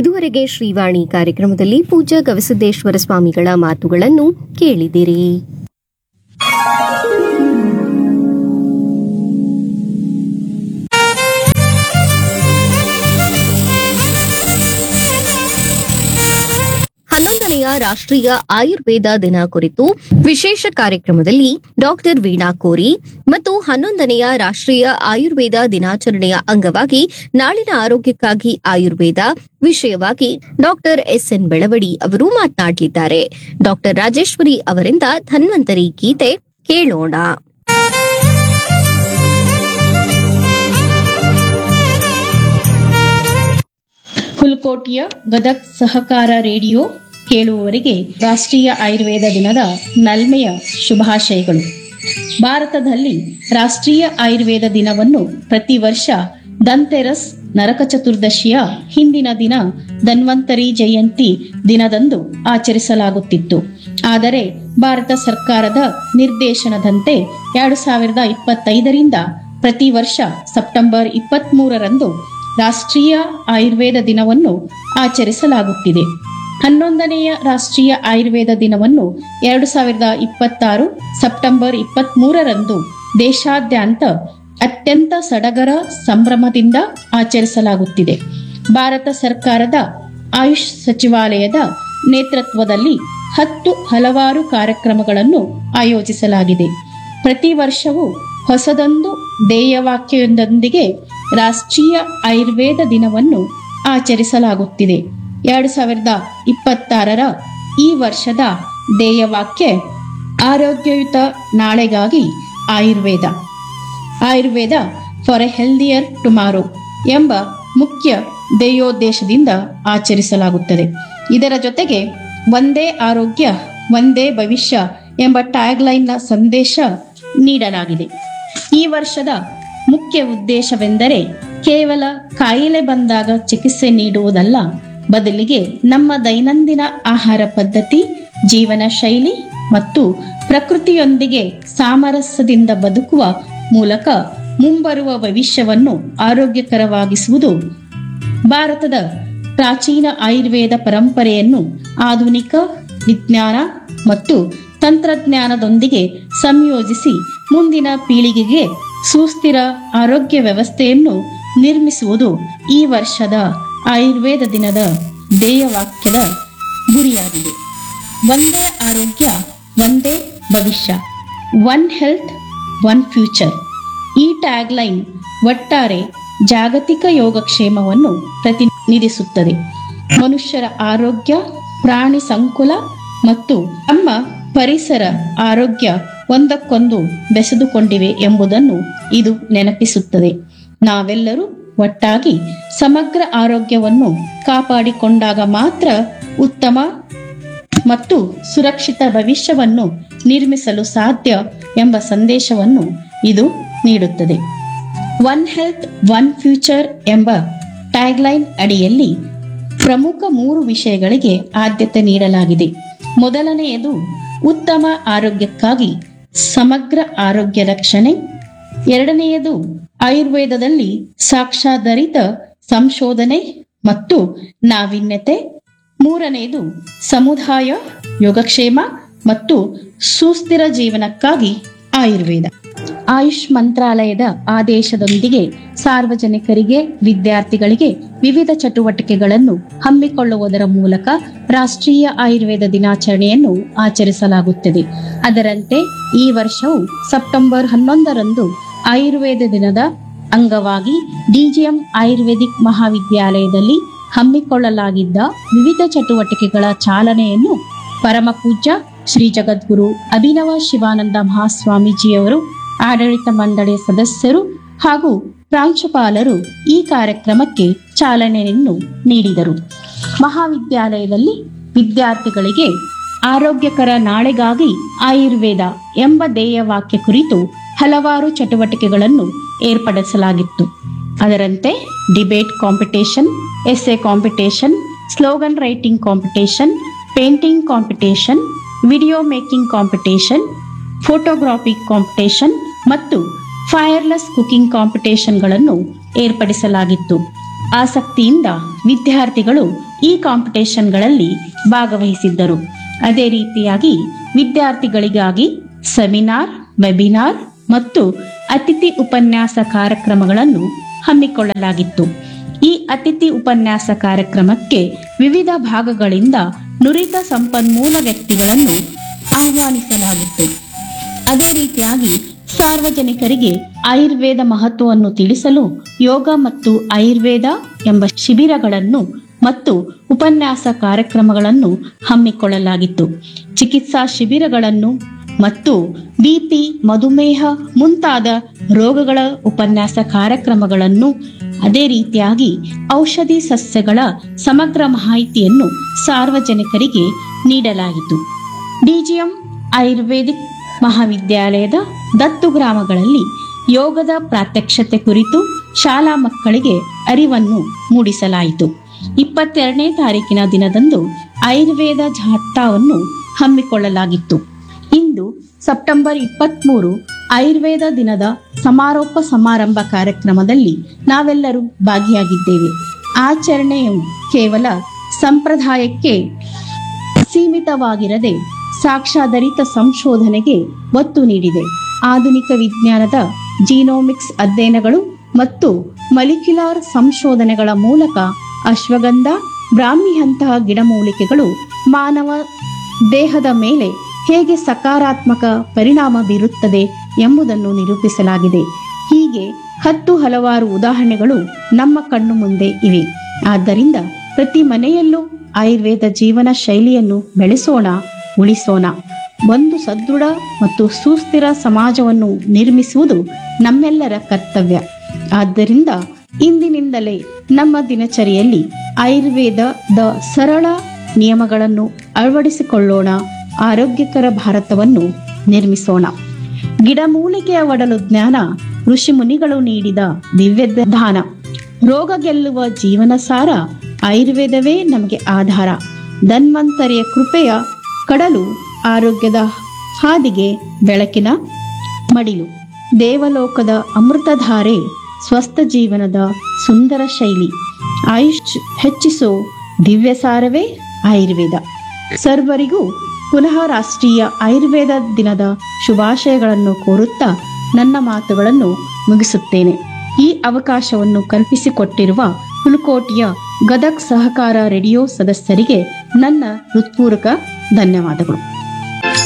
ಇದುವರೆಗೆ ಶ್ರೀವಾಣಿ ಕಾರ್ಯಕ್ರಮದಲ್ಲಿ ಪೂಜ್ಯ ಗವಿಸಿದ್ದೇಶ್ವರ ಸ್ವಾಮಿಗಳ ಮಾತುಗಳನ್ನು ಕೇಳಿದಿರಿ ಹನ್ನೊಂದನೆಯ ರಾಷ್ಟ್ರೀಯ ಆಯುರ್ವೇದ ದಿನ ಕುರಿತು ವಿಶೇಷ ಕಾರ್ಯಕ್ರಮದಲ್ಲಿ ಡಾಕ್ಟರ್ ವೀಣಾ ಕೋರಿ ಮತ್ತು ಹನ್ನೊಂದನೆಯ ರಾಷ್ಟ್ರೀಯ ಆಯುರ್ವೇದ ದಿನಾಚರಣೆಯ ಅಂಗವಾಗಿ ನಾಳಿನ ಆರೋಗ್ಯಕ್ಕಾಗಿ ಆಯುರ್ವೇದ ವಿಷಯವಾಗಿ ಡಾಕ್ಟರ್ ಎಸ್ಎನ್ ಬೆಳವಡಿ ಅವರು ಮಾತನಾಡಲಿದ್ದಾರೆ ಡಾಕ್ಟರ್ ರಾಜೇಶ್ವರಿ ಅವರಿಂದ ಧನ್ವಂತರಿ ಗೀತೆ ಕೇಳೋಣ ಹುಲ್ಕೋಟಿಯ ಗದಗ್ ಸಹಕಾರ ರೇಡಿಯೋ ಕೇಳುವವರಿಗೆ ರಾಷ್ಟ್ರೀಯ ಆಯುರ್ವೇದ ದಿನದ ನಲ್ಮೆಯ ಶುಭಾಶಯಗಳು ಭಾರತದಲ್ಲಿ ರಾಷ್ಟ್ರೀಯ ಆಯುರ್ವೇದ ದಿನವನ್ನು ಪ್ರತಿ ವರ್ಷ ದಂತೆರಸ್ ನರಕ ಚತುರ್ದಶಿಯ ಹಿಂದಿನ ದಿನ ಧನ್ವಂತರಿ ಜಯಂತಿ ದಿನದಂದು ಆಚರಿಸಲಾಗುತ್ತಿತ್ತು ಆದರೆ ಭಾರತ ಸರ್ಕಾರದ ನಿರ್ದೇಶನದಂತೆ ಎರಡು ಸಾವಿರದ ಇಪ್ಪತ್ತೈದರಿಂದ ಪ್ರತಿ ವರ್ಷ ಸೆಪ್ಟೆಂಬರ್ ಇಪ್ಪತ್ಮೂರರಂದು ರಾಷ್ಟ್ರೀಯ ಆಯುರ್ವೇದ ದಿನವನ್ನು ಆಚರಿಸಲಾಗುತ್ತಿದೆ ಹನ್ನೊಂದನೆಯ ರಾಷ್ಟ್ರೀಯ ಆಯುರ್ವೇದ ದಿನವನ್ನು ಎರಡು ಸಾವಿರದ ಇಪ್ಪತ್ತಾರು ಸೆಪ್ಟೆಂಬರ್ ಇಪ್ಪತ್ಮೂರರಂದು ದೇಶಾದ್ಯಂತ ಅತ್ಯಂತ ಸಡಗರ ಸಂಭ್ರಮದಿಂದ ಆಚರಿಸಲಾಗುತ್ತಿದೆ ಭಾರತ ಸರ್ಕಾರದ ಆಯುಷ್ ಸಚಿವಾಲಯದ ನೇತೃತ್ವದಲ್ಲಿ ಹತ್ತು ಹಲವಾರು ಕಾರ್ಯಕ್ರಮಗಳನ್ನು ಆಯೋಜಿಸಲಾಗಿದೆ ಪ್ರತಿ ವರ್ಷವೂ ಹೊಸದೊಂದು ಧ್ಯೇಯವಾಕ್ಯದೊಂದಿಗೆ ರಾಷ್ಟ್ರೀಯ ಆಯುರ್ವೇದ ದಿನವನ್ನು ಆಚರಿಸಲಾಗುತ್ತಿದೆ ಎರಡು ಸಾವಿರದ ಇಪ್ಪತ್ತಾರರ ಈ ವರ್ಷದ ಧ್ಯೇಯವಾಕ್ಯ ಆರೋಗ್ಯಯುತ ನಾಳೆಗಾಗಿ Ayurveda Ayurveda for a healthier tomorrow ಎಂಬ ಮುಖ್ಯ ಧ್ಯೇಯೋದ್ದೇಶದಿಂದ ಆಚರಿಸಲಾಗುತ್ತದೆ ಇದರ ಜೊತೆಗೆ ಒಂದೇ ಆರೋಗ್ಯ ಒಂದೇ ಭವಿಷ್ಯ ಎಂಬ ಟ್ಯಾಗ್ಲೈನ್ನ ಸಂದೇಶ ನೀಡಲಾಗಿದೆ ಈ ವರ್ಷದ ಮುಖ್ಯ ಉದ್ದೇಶವೆಂದರೆ ಕೇವಲ ಕಾಯಿಲೆ ಬಂದಾಗ ಚಿಕಿತ್ಸೆ ನೀಡುವುದಲ್ಲ ಬದಲಿಗೆ ನಮ್ಮ ದೈನಂದಿನ ಆಹಾರ ಪದ್ಧತಿ ಜೀವನ ಶೈಲಿ ಮತ್ತು ಪ್ರಕೃತಿಯೊಂದಿಗೆ ಸಾಮರಸ್ಯದಿಂದ ಬದುಕುವ ಮೂಲಕ ಮುಂಬರುವ ಭವಿಷ್ಯವನ್ನು ಆರೋಗ್ಯಕರವಾಗಿಸುವುದು ಭಾರತದ ಪ್ರಾಚೀನ ಆಯುರ್ವೇದ ಪರಂಪರೆಯನ್ನು ಆಧುನಿಕ ವಿಜ್ಞಾನ ಮತ್ತು ತಂತ್ರಜ್ಞಾನದೊಂದಿಗೆ ಸಂಯೋಜಿಸಿ ಮುಂದಿನ ಪೀಳಿಗೆಗೆ ಸುಸ್ಥಿರ ಆರೋಗ್ಯ ವ್ಯವಸ್ಥೆಯನ್ನು ನಿರ್ಮಿಸುವುದು ಈ ವರ್ಷದ ಆಯುರ್ವೇದ ದಿನದ ಧ್ಯೇಯವಾಕ್ಯದ ಗುರಿಯಾಗಿದೆ ಒಂದೇ ಆರೋಗ್ಯ ಒಂದೇ ಭವಿಷ್ಯ ಒನ್ ಹೆಲ್ತ್ ಒನ್ ಫ್ಯೂಚರ್ ಈ ಟ್ಯಾಗ್ಲೈನ್ ಒಟ್ಟಾರೆ ಜಾಗತಿಕ ಯೋಗಕ್ಷೇಮವನ್ನು ಪ್ರತಿನಿಧಿಸುತ್ತದೆ ಮನುಷ್ಯರ ಆರೋಗ್ಯ ಪ್ರಾಣಿ ಸಂಕುಲ ಮತ್ತು ನಮ್ಮ ಪರಿಸರ ಆರೋಗ್ಯ ಒಂದಕ್ಕೊಂದು ಬೆಸೆದುಕೊಂಡಿವೆ ಎಂಬುದನ್ನು ಇದು ನೆನಪಿಸುತ್ತದೆ ನಾವೆಲ್ಲರೂ ಒಟ್ಟಾಗಿ ಸಮಗ್ರ ಆರೋಗ್ಯವನ್ನು ಕಾಪಾಡಿಕೊಂಡಾಗ ಮಾತ್ರ ಉತ್ತಮ ಮತ್ತು ಸುರಕ್ಷಿತ ಭವಿಷ್ಯವನ್ನು ನಿರ್ಮಿಸಲು ಸಾಧ್ಯ ಎಂಬ ಸಂದೇಶವನ್ನು ಇದು ನೀಡುತ್ತದೆ ಒನ್ ಹೆಲ್ತ್ ಒನ್ ಫ್ಯೂಚರ್ ಎಂಬ ಟ್ಯಾಗ್ಲೈನ್ ಅಡಿಯಲ್ಲಿ ಪ್ರಮುಖ ಮೂರು ವಿಷಯಗಳಿಗೆ ಆದ್ಯತೆ ನೀಡಲಾಗಿದೆ ಮೊದಲನೆಯದು ಉತ್ತಮ ಆರೋಗ್ಯಕ್ಕಾಗಿ ಸಮಗ್ರ ಆರೋಗ್ಯ ರಕ್ಷಣೆ ಎರಡನೆಯದು ಆಯುರ್ವೇದದಲ್ಲಿ ಸಾಕ್ಷಾಧರಿತ ಸಂಶೋಧನೆ ಮತ್ತು ನಾವೀನ್ಯತೆ ಮೂರನೆಯದು ಸಮುದಾಯ ಯೋಗಕ್ಷೇಮ ಮತ್ತು ಸುಸ್ಥಿರ ಜೀವನಕ್ಕಾಗಿ ಆಯುರ್ವೇದ ಆಯುಷ್ ಮಂತ್ರಾಲಯದ ಆದೇಶದೊಂದಿಗೆ ಸಾರ್ವಜನಿಕರಿಗೆ ವಿದ್ಯಾರ್ಥಿಗಳಿಗೆ ವಿವಿಧ ಚಟುವಟಿಕೆಗಳನ್ನು ಹಮ್ಮಿಕೊಳ್ಳುವುದರ ಮೂಲಕ ರಾಷ್ಟ್ರೀಯ ಆಯುರ್ವೇದ ದಿನಾಚರಣೆಯನ್ನು ಆಚರಿಸಲಾಗುತ್ತದೆ ಅದರಂತೆ ಈ ವರ್ಷವು ಸೆಪ್ಟೆಂಬರ್ ಹನ್ನೊಂದರಂದು ಆಯುರ್ವೇದ ದಿನದ ಅಂಗವಾಗಿ ಡಿಜಿಎಂ ಆಯುರ್ವೇದಿಕ್ ಮಹಾವಿದ್ಯಾಲಯದಲ್ಲಿ ಹಮ್ಮಿಕೊಳ್ಳಲಾಗಿದ್ದ ವಿವಿಧ ಚಟುವಟಿಕೆಗಳ ಚಾಲನೆಯನ್ನು ಪರಮ ಪೂಜ್ಯ ಶ್ರೀ ಜಗದ್ಗುರು ಅಭಿನವ ಶಿವಾನಂದ ಮಹಾಸ್ವಾಮೀಜಿಯವರು ಆಡಳಿತ ಮಂಡಳಿಯ ಸದಸ್ಯರು ಹಾಗೂ ಪ್ರಾಂಶುಪಾಲರು ಈ ಕಾರ್ಯಕ್ರಮಕ್ಕೆ ಚಾಲನೆಯನ್ನು ನೀಡಿದರು ಮಹಾವಿದ್ಯಾಲಯದಲ್ಲಿ ವಿದ್ಯಾರ್ಥಿಗಳಿಗೆ ಆರೋಗ್ಯಕರ ನಾಳೆಗಾಗಿ ಆಯುರ್ವೇದ ಎಂಬ ಧ್ಯೇಯವಾಕ್ಯ ಕುರಿತು ಹಲವಾರು ಚಟುವಟಿಕೆಗಳನ್ನು ಏರ್ಪಡಿಸಲಾಗಿತ್ತು ಅದರಂತೆ debate competition essay competition slogan writing competition painting competition video making competition photography competition ಮತ್ತು ಫೈರ್ಲೆಸ್ ಕುಕಿಂಗ್ ಕಾಂಪಿಟೇಷನ್ಗಳನ್ನು ಏರ್ಪಡಿಸಲಾಗಿತ್ತು ಆಸಕ್ತಿಯಿಂದ ವಿದ್ಯಾರ್ಥಿಗಳು ಈ ಕಾಂಪಿಟೇಷನ್ಗಳಲ್ಲಿ ಭಾಗವಹಿಸಿದ್ದರು ಅದೇ ರೀತಿಯಾಗಿ ವಿದ್ಯಾರ್ಥಿಗಳಿಗಾಗಿ ಸೆಮಿನಾರ್ ವೆಬಿನಾರ್ ಮತ್ತು ಅತಿಥಿ ಉಪನ್ಯಾಸ ಕಾರ್ಯಕ್ರಮಗಳನ್ನು ಹಮ್ಮಿಕೊಳ್ಳಲಾಗಿತ್ತು ಈ ಅತಿಥಿ ಉಪನ್ಯಾಸ ಕಾರ್ಯಕ್ರಮಕ್ಕೆ ವಿವಿಧ ಭಾಗಗಳಿಂದ ನುರಿತ ಸಂಪನ್ಮೂಲ ವ್ಯಕ್ತಿಗಳನ್ನು ಆಹ್ವಾನಿಸಲಾಗಿತ್ತು ಅದೇ ರೀತಿಯಾಗಿ ಸಾರ್ವಜನಿಕರಿಗೆ ಆಯುರ್ವೇದ ಮಹತ್ವವನ್ನು ತಿಳಿಸಲು ಯೋಗ ಮತ್ತು ಆಯುರ್ವೇದ ಎಂಬ ಶಿಬಿರಗಳನ್ನು ಮತ್ತು ಉಪನ್ಯಾಸ ಕಾರ್ಯಕ್ರಮಗಳನ್ನು ಹಮ್ಮಿಕೊಳ್ಳಲಾಗಿತ್ತು ಚಿಕಿತ್ಸಾ ಶಿಬಿರಗಳನ್ನು ಮತ್ತು ಬಿಪಿ ಮಧುಮೇಹ ಮುಂತಾದ ರೋಗಗಳ ಉಪನ್ಯಾಸ ಕಾರ್ಯಕ್ರಮಗಳನ್ನು ಅದೇ ರೀತಿಯಾಗಿ ಔಷಧಿ ಸಸ್ಯಗಳ ಸಮಗ್ರ ಮಾಹಿತಿಯನ್ನು ಸಾರ್ವಜನಿಕರಿಗೆ ನೀಡಲಾಯಿತು ಡಿಜಿಎಂ ಆಯುರ್ವೇದಿಕ್ ಮಹಾವಿದ್ಯಾಲಯದ ದತ್ತು ಗ್ರಾಮಗಳಲ್ಲಿ ಯೋಗದ ಪ್ರಾತ್ಯಕ್ಷತೆ ಕುರಿತು ಶಾಲಾ ಮಕ್ಕಳಿಗೆ ಅರಿವನ್ನು ಮೂಡಿಸಲಾಯಿತು ಇಪ್ಪತ್ತೆರಡನೇ ತಾರೀಕಿನ ದಿನದಂದು ಆಯುರ್ವೇದ ಜಾಥಾವನ್ನು ಹಮ್ಮಿಕೊಳ್ಳಲಾಗಿತ್ತು ಇಂದು ಸೆಪ್ಟೆಂಬರ್ ಇಪ್ಪತ್ಮೂರು ಆಯುರ್ವೇದ ದಿನದ ಸಮಾರೋಪ ಸಮಾರಂಭ ಕಾರ್ಯಕ್ರಮದಲ್ಲಿ ನಾವೆಲ್ಲರೂ ಭಾಗಿಯಾಗಿದ್ದೇವೆ ಆಚರಣೆಯು ಕೇವಲ ಸಂಪ್ರದಾಯಕ್ಕೆ ಸೀಮಿತವಾಗಿರದೆ ಸಾಕ್ಷ್ಯಾಧಾರಿತ ಸಂಶೋಧನೆಗೆ ಒತ್ತು ನೀಡಿದೆ ಆಧುನಿಕ ವಿಜ್ಞಾನದ ಜೀನೋಮಿಕ್ಸ್ ಅಧ್ಯಯನಗಳು ಮತ್ತು ಮಲಿಕ್ಯುಲಾರ್ ಸಂಶೋಧನೆಗಳ ಮೂಲಕ ಅಶ್ವಗಂಧ ಬ್ರಾಹ್ಮಿಯಂತಹ ಗಿಡಮೂಲಿಕೆಗಳು ಮಾನವ ದೇಹದ ಮೇಲೆ ಹೇಗೆ ಸಕಾರಾತ್ಮಕ ಪರಿಣಾಮ ಬೀರುತ್ತದೆ ಎಂಬುದನ್ನು ನಿರೂಪಿಸಲಾಗಿದೆ ಹೀಗೆ ಹತ್ತು ಹಲವಾರು ಉದಾಹರಣೆಗಳು ನಮ್ಮ ಕಣ್ಣು ಮುಂದೆ ಇವೆ ಆದ್ದರಿಂದ ಪ್ರತಿ ಮನೆಯಲ್ಲೂ ಆಯುರ್ವೇದ ಜೀವನ ಶೈಲಿಯನ್ನು ಬೆಳೆಸೋಣ ಉಳಿಸೋಣ ಒಂದು ಸದೃಢ ಮತ್ತು ಸುಸ್ಥಿರ ಸಮಾಜವನ್ನು ನಿರ್ಮಿಸುವುದು ನಮ್ಮೆಲ್ಲರ ಕರ್ತವ್ಯ ಆದ್ದರಿಂದ ಇಂದಿನಿಂದಲೇ ನಮ್ಮ ದಿನಚರಿಯಲ್ಲಿ ಆಯುರ್ವೇದದ ಸರಳ ನಿಯಮಗಳನ್ನು ಅಳವಡಿಸಿಕೊಳ್ಳೋಣ ಆರೋಗ್ಯಕರ ಭಾರತವನ್ನು ನಿರ್ಮಿಸೋಣ ಗಿಡಮೂಲಿಕೆಯ ಒಡಲು ಜ್ಞಾನ ಋಷಿ ಮುನಿಗಳು ನೀಡಿದ ದಿವ್ಯ ದಾನ ರೋಗ ಗೆಲ್ಲುವ ಜೀವನ ಸಾರ ಆಯುರ್ವೇದವೇ ನಮಗೆ ಆಧಾರ ಧನ್ವಂತರಿಯ ಕೃಪೆಯ ಕಡಲು ಆರೋಗ್ಯದ ಹಾದಿಗೆ ಬೆಳಕಿನ ಮಡಿಲು ದೇವಲೋಕದ ಅಮೃತಧಾರೆ ಸ್ವಸ್ಥ ಜೀವನದ ಸುಂದರ ಶೈಲಿ ಆಯುಷ್ ಹೆಚ್ಚಿಸೋ ದಿವ್ಯ ಸಾರವೇ ಆಯುರ್ವೇದ ಸರ್ವರಿಗೂ ಪುನಃ ರಾಷ್ಟ್ರೀಯ ಆಯುರ್ವೇದ ದಿನದ ಶುಭಾಶಯಗಳನ್ನು ಕೋರುತ್ತಾ ನನ್ನ ಮಾತುಗಳನ್ನು ಮುಗಿಸುತ್ತೇನೆ ಈ ಅವಕಾಶವನ್ನು ಕಲ್ಪಿಸಿಕೊಟ್ಟಿರುವ ಹುಲಕೋಟೆಯ ಗದಗ್ ಸಹಕಾರ ರೇಡಿಯೋ ಸದಸ್ಯರಿಗೆ ನನ್ನ ಹೃತ್ಪೂರ್ವಕ ಧನ್ಯವಾದಗಳು